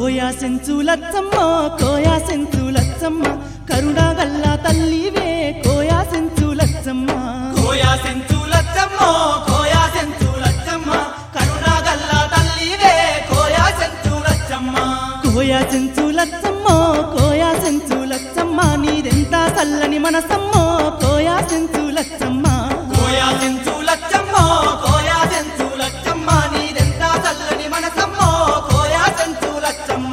కోయా సెంచులచ్చమ్మ కోయా సెంచులచ్చమ్మ కరుణగల్ల తల్లివే కోయా సెంచులచ్చమ్మ కోయా సెంచులచ్చమ్మ కోయా సెంచులచ్చమ్మ కరుణాగల్ల తల్లివే కోయా సెంచులచ్చమ్మ కోయా సెంచులచ్చమ్మ కోయా సెంచులచ్చమ్మ నీదెంత చల్లని మనసమ్మ కోయా సెంచులచ్చమ్మ కోయా సెంచులచ్చమ్మ కోయా సెంచులచ్చమ్మ నీదెంత చల్లని మనసమ్మ కోయా సెంచులచ్చమ్మ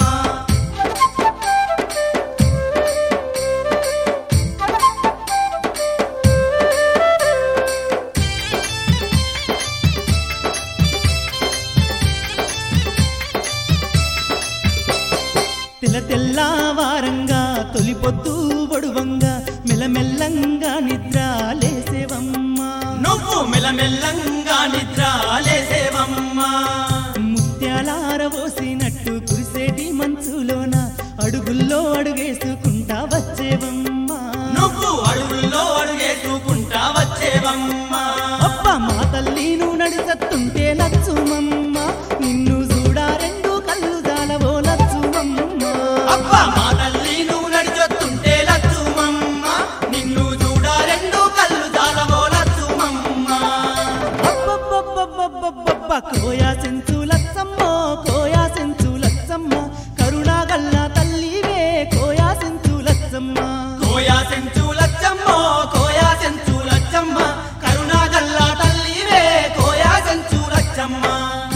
తెల్ల తెల్లవారంగా తొలిపొద్దు ఒడువంగా మెల్లమెల్లంగా నిద్ర లేసేవమ్మా నువ్వు మెల్లమెల్లంగా నిద్ర లేసేవమ్మా ముత్యాలారవోసినట్టు కురిసేటి మంచులోన అడుగుల్లో అడుగేసుకుంటా వచ్చేవమ్మా నువ్వు అడుగుల్లో అడుగేసుకుంటా వచ్చేవమ్మా అప్ప మా తల్లి నువ్వు నడిచత్తుంటే లచ్చుమమ్మ నిన్ను చూడా రెండు కళ్ళు జాలవో లచ్చుమమ్మ అబ్బా మా తల్లి నువ్వు నడిచొత్తుంటే లచ్చుమమ్మ నిన్ను చూడ రెండు కళ్ళు జాలవో లచ్చుమమ్మ అబ్బబ్బబ్బబ్బబ్బబ్బ కోయా సెంచు లచ్చమ్మ కోయా సెంచు లచ్చమ్మ కరుణాగల్ల తల్లివే కోయా సెంచు లచ్చమ్మ కోయా సెంచు లచ్చమ్మ కోయా సెంచు లచ్చమ్మ కరుణాగల్ల తల్లివే కోయా సెంచు లచ్చమ్మ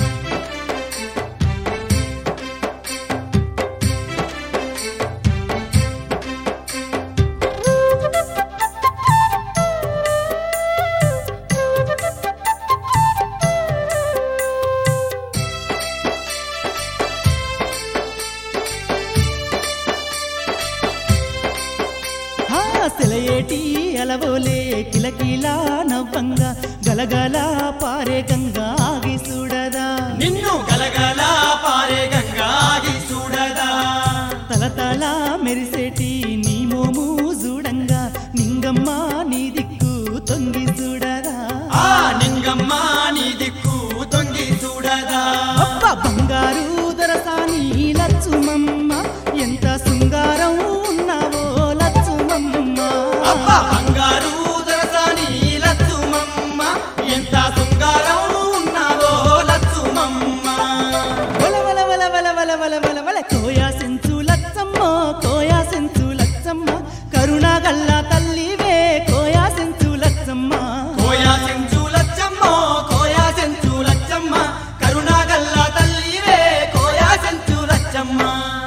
ఆ సెలయేటి అలవోలే కిలకిలా నవ్వంగా గలగల పారే గంగా ఆగి చూడదా నిన్ను గలగల పారే గంగాగి చూడదా తలతల మెరిసేటి నీ మోము చూడంగా నింగమ్మ నీ దిక్కు తొంగి చూడదా ఆ నింగమ్మ నీ దిక్కు తొంగి చూడదా అబ్బ బంగారు దరసాని లచ్చుమమ్మ ఎంత శృంగారం ఉన్నావో లచ్చుమమ్మ అబ్బా బంగారు దరసాని లచ్చుమమ్మ ఎంత శృంగారం ఉన్నావో లచ్చుమమ్మ వల వల వల వల వల వల వల వల కోయా సెంచు లచ్చమ్మ కోయా సెంచు లచ్చమ్మ కరుణగల్ల తల్లివే కోయా సెంచు లచ్చమ్మ కోయా సెంచు లచ్చమ్మ కోయా సెంచు లచ్చమ్మ కరుణాగల్ల తల్లివే కోయా సెంచు లచ్చమ్మ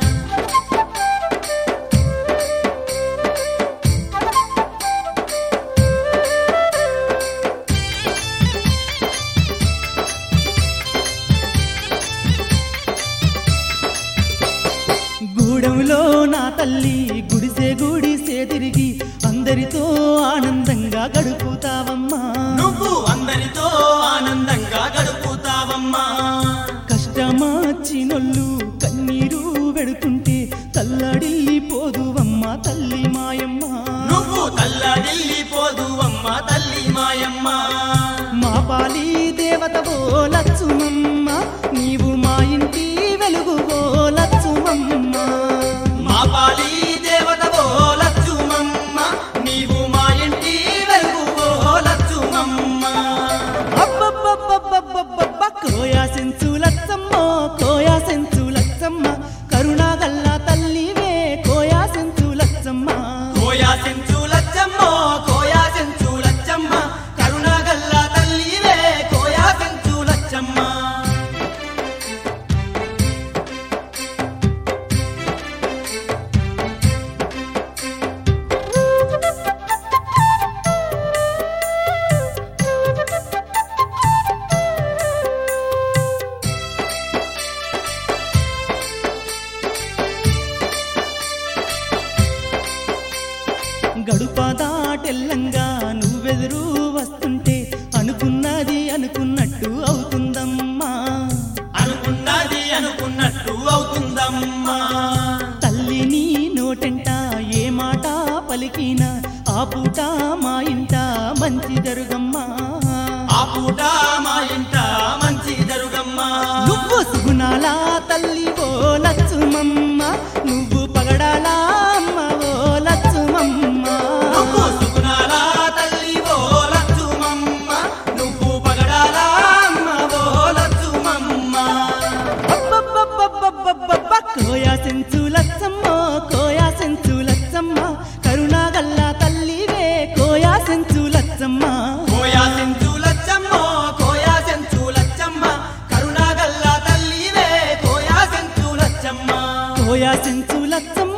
గూడెంలో నా తల్లి గుడిసే గుడిసే తిరిగి అందరితో ఆనందంగా గడుపుతావమ్మా నువ్వు అందరితో ఆనందంగా గడుపుతావమ్మా కష్టమాచినొల్లు కన్నీరు వెడుతుంటే తల్లడిల్లిపోదువమ్మ తల్లి మాయమ్మ నువ్వు తల్లడిల్లిపోదు అమ్మ తల్లి మాయమ్మ మా పాలి దేవతవో లచ్చుమమ్మ నీవు మా ఇంటి వెలుగువో లచ్చుమమ్మ మా పాలి దేవతవో లచ్చుమమ్మ నీవు మా ఇంటి వెలుగువో లచ్చుమమ్మ అబ్బబ్బబ్బబ్బబ్బబ్బ కోయా సెంచు లచ్చమ్మ కోయా సెంచు లచ్చమ్మ కరుణాగల్ల తల్లివే కోయా సెంచు లచ్చమ్మ కోయా సెంచు లచ్చమ్మ కోయా సెంచు లచ్చమ్మ కరుణగల్ల తల్లివే కోయా సెంచు లచ్చమ్మ లచ్చమ్మ